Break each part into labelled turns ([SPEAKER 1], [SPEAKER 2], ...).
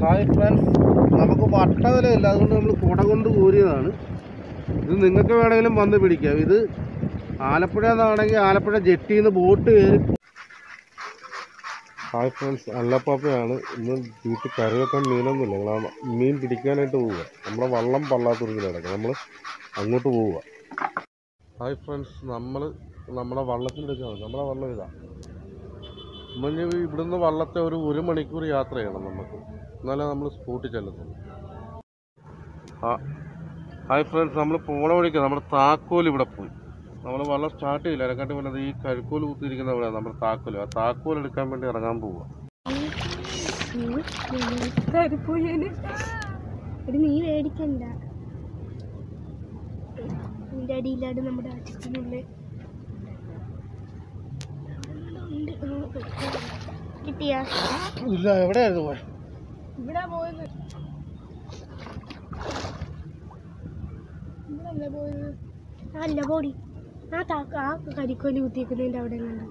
[SPEAKER 1] Hi friends നമുക്ക് വട്ടവലയില്ല അതുകൊണ്ട് നമ്മൾ കുട കൊണ്ട് കോരിയതാണ് ഇത് നിങ്ങൾക്ക് വേണമെങ്കിലും വന്ന് പിടിക്കാം ഇത് ആലപ്പുഴ എന്നാണെങ്കിൽ ആലപ്പുഴ ജെട്ടിയിൽ നിന്ന് ബോട്ട് കയറി ഹായ് ഫ്രണ്ട്സ് അള്ളപ്പാപ്പയാണ് ഇന്ന് വീട്ടിൽ കറി വെക്കാൻ മീനൊന്നുമില്ല ഞങ്ങൾ ആ മീൻ പിടിക്കാനായിട്ട് പോവുക നമ്മുടെ വള്ളം പള്ളാത്തുറങ്ങിൽ കിടക്കുക നമ്മൾ അങ്ങോട്ട് പോവുക ഹായ് ഫ്രണ്ട്സ് നമ്മൾ നമ്മുടെ വള്ളത്തിലെടുക്കുകയാണ് നമ്മുടെ വള്ളം ഇതാ നമ്മൾ ഇവിടുന്ന് വള്ളത്തെ ഒരു ഒരു മണിക്കൂർ യാത്ര ചെയ്യണം നമുക്ക് എന്നാലേ നമ്മൾ സ്കൂട്ടി ചെല്ലത്തുള്ളൂ ആ ഹായ് ഫ്രണ്ട്സ് നമ്മൾ പോണ വഴിക്ക് നമ്മുടെ താക്കോൽ ഇവിടെ പോയി നമ്മൾ വള്ളം സ്റ്റാർട്ട് ചെയ്യില്ല അതിനെക്കാട്ടി പറഞ്ഞത് ഈ കഴുക്കോൽ കുത്തിയിരിക്കുന്ന ഇവിടെ നമ്മുടെ താക്കോൽ ആ താക്കോൽ എടുക്കാൻ വേണ്ടി ഇറങ്ങാൻ പോവുക
[SPEAKER 2] എടി നീ മേടിക്കണ്ട നിന്റെ അടിയിലാണ് നമ്മുടെ അച്ഛനുള്ളിൽ കിട്ടിയാ
[SPEAKER 1] ഇല്ല എവിടെയായിരുന്നു പോയി
[SPEAKER 2] ഇവിടെ പോയത് ഇവിടെ പോയത് അല്ല പോടി ആ താക്ക ആ കരിക്കോലി കുത്തിയേക്കുന്നതിൻ്റെ അവിടെ കണ്ടു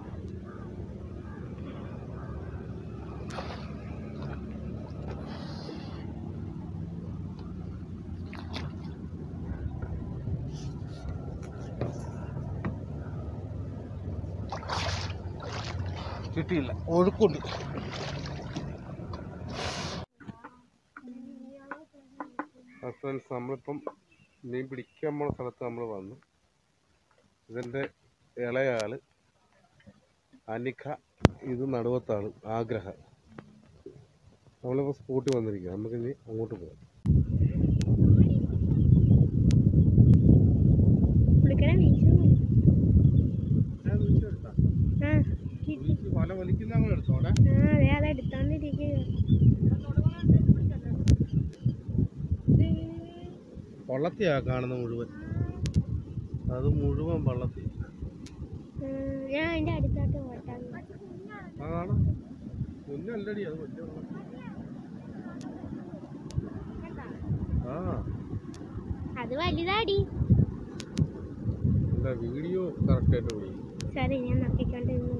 [SPEAKER 1] കിട്ടിയില്ല ഒഴുക്കുണ്ട് ഫ്രണ്ട്സ് നമ്മളിപ്പം മീൻ പിടിക്കാൻ പോണ സ്ഥലത്ത് നമ്മൾ വന്നു ഇതിൻ്റെ ഇളയാള് അനിഖ ഇത് നടുവത്താണ് ആഗ്രഹ നമ്മളിപ്പോൾ സ്കൂട്ടി വന്നിരിക്കുക നമുക്കിനി അങ്ങോട്ട് പോകാം
[SPEAKER 2] പുള്ളിക്കനെ വീശുന്നു ആ
[SPEAKER 1] വല വലിക്കുന്ന അങ്ങോട്ട് എടുത്തോടെ
[SPEAKER 2] ആ അതെ അത് എടുത്തോണ്ടിരിക്കുക
[SPEAKER 1] വള്ളത്തിയാ കാണുന്ന മുഴുവൻ അത് മുഴുവൻ വള്ളത്തി
[SPEAKER 2] ഞാൻ അതിൻ്റെ അടുത്തോട്ട് ഓട്ടാൻ
[SPEAKER 1] അതാണ് കുഞ്ഞല്ലടി അത് വലിയ വള്ളം ആ
[SPEAKER 2] അത് വലുതാടി
[SPEAKER 1] അല്ല വീഡിയോ കറക്റ്റായിട്ട് പിടിക്കും
[SPEAKER 2] സോറി ഞാൻ നോക്കിക്കൊണ്ടിരുന്നു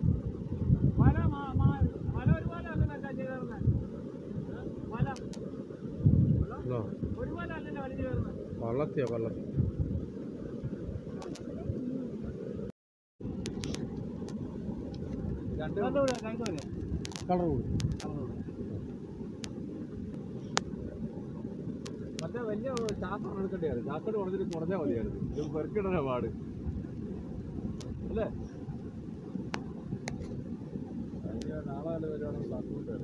[SPEAKER 1] ഇതാ. വള്ളത്തിയാ വള്ളത്തി കളർ കൂടി
[SPEAKER 3] മറ്റേ വലിയ ചാക്കാണ് എടുക്കേണ്ടത് ചാക്കോട് കുറച്ചിട്ട് കുറഞ്ഞാൽ മതിയായിരുന്നു ഇത് പെറുക്കിടണ പാട് അല്ലേ അതിന് നാളെ വല്ല വരുവാണെങ്കിൽ ചാക്കോട്ട്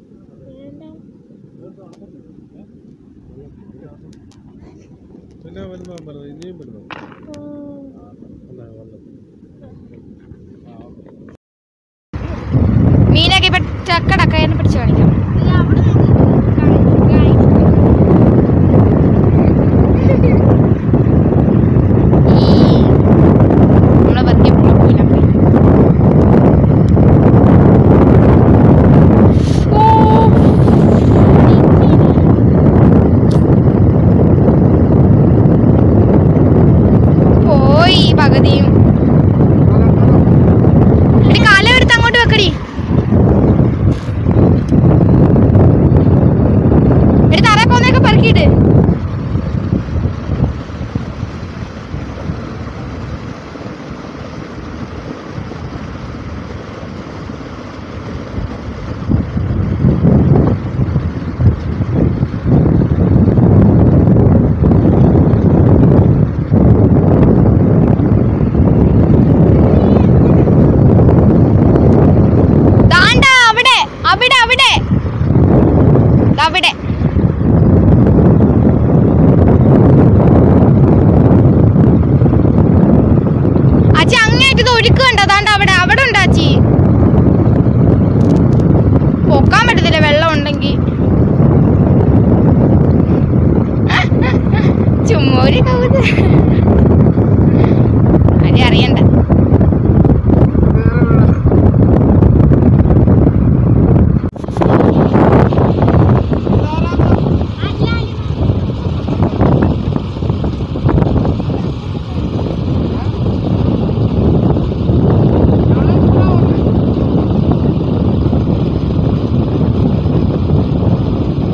[SPEAKER 1] പിന്നെ വരുന്ന പറഞ്ഞത് ഇനിയും വരുന്നത് അല്ല വള്ളത്തി
[SPEAKER 4] മീനൊക്കെ ഇപ്പൊ ചക്കടക്കയെന്ന് പിടിച്ചു കാണിക്കാം ഈ നമ്മളെ പതിയെ പുളിക്കൂലം പോയി. ഓ. പോയി പകുതിയും എടി കാലം എടുത്ത് അങ്ങോട്ട് വെക്കടി എടി തറ പോന്നൊക്കെ പെറുക്കിയിട്ട് ദാണ്ട അവിടെ അവിടെ അവിടെ ദാ അവിടെ അച്ഛി അങ്ങേറ്റ് ഇത് ഒഴുക്കുണ്ടോ ദാണ്ട അവിടെ അവിടെ ഉണ്ടോ അച്ഛി പൊക്കാൻ പറ്റത്തില്ല വെള്ളം ഉണ്ടെങ്കിൽ ചുമ്മാ ഒരു കൗത് അരി അറിയണ്ട
[SPEAKER 1] ആ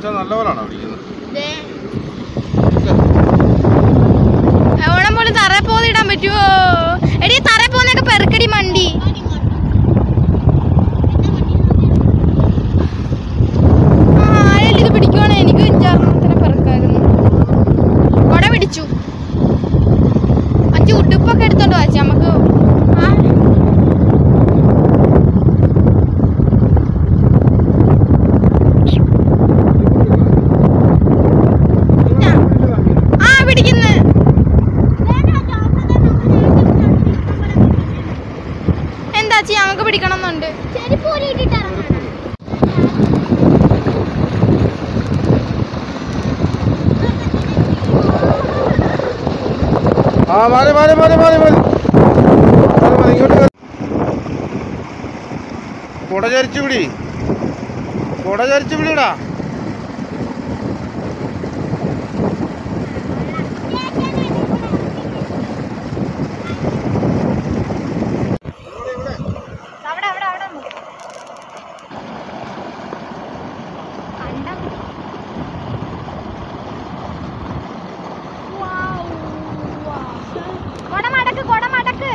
[SPEAKER 1] പിടിച്ചാൽ നല്ലപോലാണോ പിടിക്കുന്നത്
[SPEAKER 4] എവിടെ പോലും തറ പോന്നിടാൻ പറ്റുമോ എടി തറ പോന്നൊക്കെ പെറുക്കടി മണ്ടി ആ, ആരെങ്കിലും ഇത് പിടിക്കുവാണെ എനിക്ക് അഞ്ചാറെണ്ണത്തിന് പെറുക്കായിരുന്നു കൊട പിടിച്ചു അച്ഛൻ ഉടുപ്പൊക്കെ എടുത്തോണ്ട് വാച്ച നമുക്ക് ആ ആ പിടിക്കുന്നു എന്താ ചി ഞങ്ങൾക്ക് പിടിക്കണം എന്നുണ്ട്
[SPEAKER 1] ആ മാറി മാറി മാറി മാറി മാറി മാറി മാറി ഇങ്ങോട്ട് കേറ്. കുട ചരിച്ചു പിടി കുട ചരിച്ചു പിടിടാ
[SPEAKER 4] അവിടെ അവിടെ അവിടെ ഉണ്ട്. കണ്ടം. Wow, wow. കൊട മടക്ക് കൊട മടക്ക്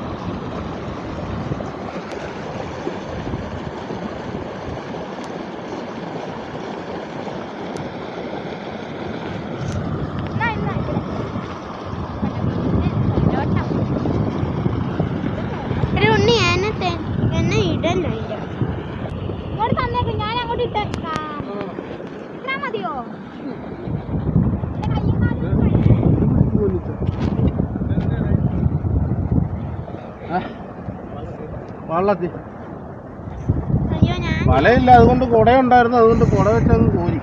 [SPEAKER 4] ഇന്നാ, ഇന്നാ, ഇവിടെ. കണ്ടോ,
[SPEAKER 2] ഒരു ഉണ്ണി എന്നെ തെ- എന്നെ ഇടല്ലോ ഇല്ല
[SPEAKER 4] ഇങ്ങോട്ട് തന്നേക്ക് ഞാൻ അങ്ങോട്ട് ഇട്ടേക്കാം ഇത്ര മതിയോ എന്റെ കയ്യും കാലും ഒക്കെ
[SPEAKER 1] വള്ളത്തി
[SPEAKER 2] അയ്യോ ഞാൻ
[SPEAKER 1] വലയില്ല അതുകൊണ്ട് കുടയുണ്ടായിരുന്നു അതുകൊണ്ട് കുട വെച്ചങ്ങ് കോരി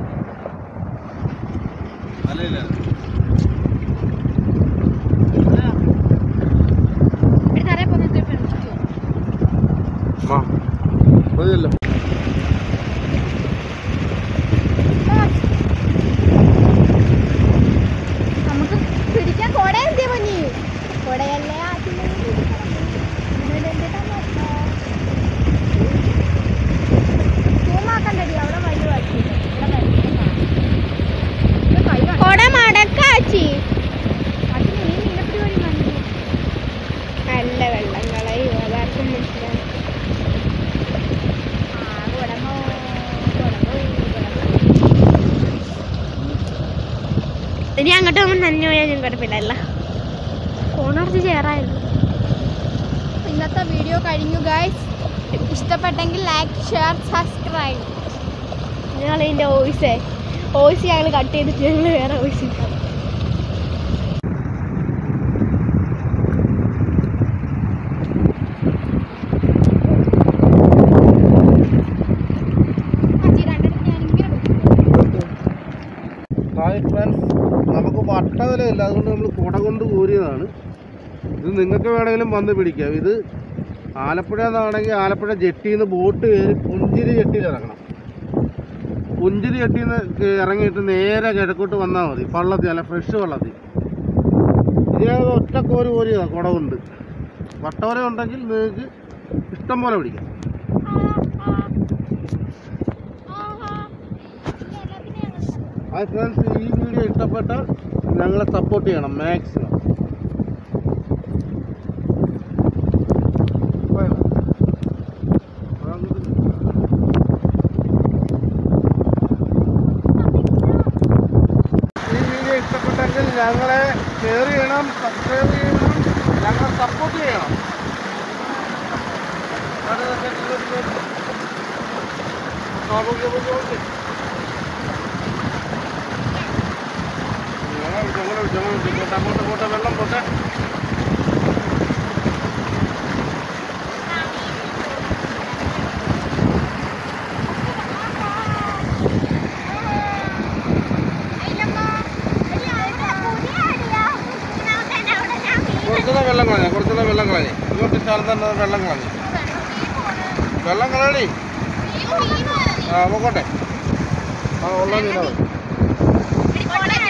[SPEAKER 1] വലയില്ല
[SPEAKER 4] ഒരു തറയിൽ പോന്ന് ഇത്തിരി പിടിച്ചിട്ടോ.
[SPEAKER 1] മതിയല്ലോ
[SPEAKER 4] നമുക്ക് പിടിക്കാൻ കൊട എന്തിയാ പഞ്ഞി കൊടയല്ലേ ചൂമാക്കണ്ടടി അവിടെ വഴി
[SPEAKER 2] കൊട മടക്കാച്ചി നല്ല വെള്ളം കളയും അതാർക്കും മനസ്സിലാവും ഇനി അങ്ങോട്ട് പോകുമ്പോൾ നനഞ്ഞു പോയാൽ ഞാൻ കുഴപ്പമില്ല ഫോണടച്ച് ചേറായിരുന്നു
[SPEAKER 4] ഇന്നത്തെ വീഡിയോ കഴിഞ്ഞു ഗൈസ് ഇഷ്ടപ്പെട്ടെങ്കിൽ ലൈക്ക് ഷെയർ സബ്സ്ക്രൈബ്
[SPEAKER 2] ഞങ്ങൾ ഇതിൻ്റെ വോയിസേ വോയിസ് ഞങ്ങൾ കട്ട് ചെയ്തിട്ട് ഞങ്ങൾ വേറെ വോയിസ് ഇട്ടാം
[SPEAKER 1] ഹായ് ഫ്രണ്ട്സ് നമുക്ക് വട്ടവലയില്ല അതുകൊണ്ട് നമ്മൾ കുട കൊണ്ട് കോരിയതാണ് ഇത് നിങ്ങൾക്ക് വേണമെങ്കിലും വന്ന് പിടിക്കാം ഇത് ആലപ്പുഴ എന്നാണെങ്കിൽ ആലപ്പുഴ ജെട്ടിയിൽ നിന്ന് ബോട്ട് കയറി പുഞ്ചിരി ജെട്ടിയിൽ ഇറങ്ങണം പുഞ്ചിരി ജെട്ടിയിൽ നിന്ന് ഇറങ്ങിയിട്ട് നേരെ കിഴക്കോട്ട് വന്നാൽ മതി വള്ളത്തിൽ അല്ല ഫ്രഷ് വള്ളത്തിൽ ഇതിനകത്ത് ഒറ്റ കോരി കോരിയതാണ് കുട കൊണ്ട് വട്ടവല ഉണ്ടെങ്കിൽ നിങ്ങൾക്ക് ഇഷ്ടം പോലെ പിടിക്കാം ഹായ് ഫ്രണ്ട്സ് ഈ വീഡിയോ ഇഷ്ടപ്പെട്ടാൽ ഞങ്ങളെ സപ്പോർട്ട് ചെയ്യണം മാക്സിമം ഈ വീഡിയോ ഇഷ്ടപ്പെട്ടെങ്കിൽ ഞങ്ങളെ ഷെയർ ചെയ്യണം സബ്സ്ക്രൈബ് ചെയ്യണം ഞങ്ങളെ സപ്പോർട്ട് ചെയ്യണം ഓക്കെ ഓക്കെ ഓക്കെ അങ്ങോട്ട് അങ്ങോട്ട് അങ്ങോട്ട് അങ്ങോട്ട് വെള്ളം പോട്ടെ കുറച്ചുകൂടെ വെള്ളം കളഞ്ഞ കുറച്ചുകൂടെ വെള്ളം കളഞ്ഞ് ഇങ്ങോട്ട് സ്ഥലം തന്നെ വെള്ളം കളഞ്ഞ് വെള്ളം കളയണേ ആ പോട്ടെ ആ ഉള്ള മീനാ മതി
[SPEAKER 4] കൊട